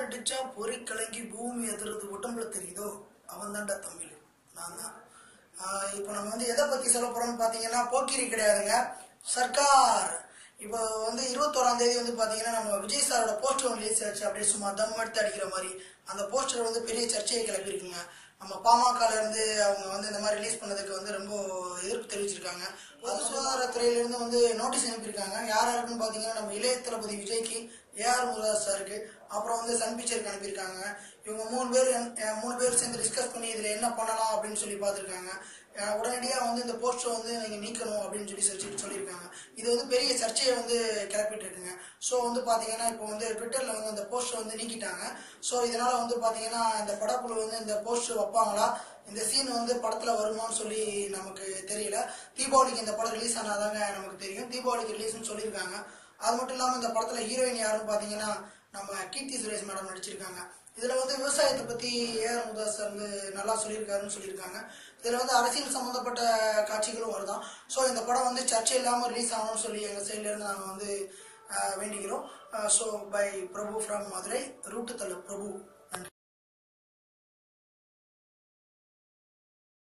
அடிச்சா பொறி கலங்கி பூமி எதிர்றது உடம்புல தெரியுதோ அவன் தான்டா தமிழ் நான் தான் ஆஹ் இப்போ நம்ம வந்து எதை பத்தி சொல்ல போறோம்னு பாத்தீங்கன்னா போக்கிரி கிடையாதுங்க சர்க்கார் இப்போ வந்து இருபத்தோராம் தேதி வந்து பாத்தீங்கன்னா நம்ம விஜய் சாரோட போஸ்டர் ஒன்று ரிலீஸ் ஆச்சு அப்படியே சும்மா தம் எடுத்து அடிக்கிற மாதிரி அந்த போஸ்டர் வந்து பெரிய சர்ச்சையை கிளப்பியிருக்குங்க நம்ம பாமகல இருந்து அவங்க வந்து இந்த மாதிரி ரிலீஸ் பண்ணதுக்கு வந்து ரொம்ப எதிர்ப்பு தெரிவிச்சிருக்காங்க பொது சுகாதாரத்துறையில இருந்து வந்து நோட்டீஸ் அனுப்பியிருக்காங்க யார் யாருக்குன்னு பாத்தீங்கன்னா நம்ம இளைய தளபதி விஜய்க்கு ஏஆர் முருகதாஸ் சாருக்கு அப்புறம் வந்து சன் பிக்சருக்கு அனுப்பியிருக்காங்க இவங்க மூணு பேர் அஹ், மூணு பேர் சேர்ந்து டிஸ்கஸ் பண்ணி இதுல என்ன பண்ணலாம் அப்படின்னு சொல்லி பார்த்துருக்காங்க உடனடியாக வந்து இந்த போஸ்டர் வந்து நீங்க நீக்கணும் அப்படின்னு சொல்லி சொல்லி சொல்லியிருக்காங்க இது வந்து பெரிய சர்ச்சையை வந்து கிளப்பிட்டு இருக்குங்க ஸோ வந்து பாத்தீங்கன்னா இப்போ வந்து ட்விட்டர்ல வந்து அந்த போஸ்டர் வந்து நீக்கிட்டாங்க ஸோ இதனால வந்து பாத்தீங்கன்னா இந்த படக்குழு வந்து இந்த போஸ்டர் வைப்பாங்களா இந்த சீன் வந்து படத்துல வருமான்னு சொல்லி நமக்கு தெரியல தீபாவளிக்கு இந்த படம் ரிலீஸ் ஆனாதாங்க நமக்கு தெரியும் தீபாவளிக்கு ரிலீஸ்னு சொல்லியிருக்காங்க அது மட்டும் இல்லாம இந்த படத்துல ஹீரோயின் யாருன்னு பாத்தீங்கன்னா நம்ம கீர்த்தி சுரேஷ் மேடம் நடிச்சிருக்காங்க இதுல வந்து விவசாயத்தை பத்தி ஏஆர் முதாஸ் சார் வந்து நல்லா சொல்லியிருக்காருன்னு சொல்லியிருக்காங்க இதுல வந்து அரசியல் சம்பந்தப்பட்ட காட்சிகளும் வருதான் ஸோ இந்த படம் வந்து சர்ச்சை இல்லாம ரிலீஸ் ஆகணும்னு சொல்லி எங்க சைட்ல இருந்து நாங்க வந்து ஆஹ், வேண்டிக்கிறோம் so bye Prabhu from Madurai route தலை பிரபு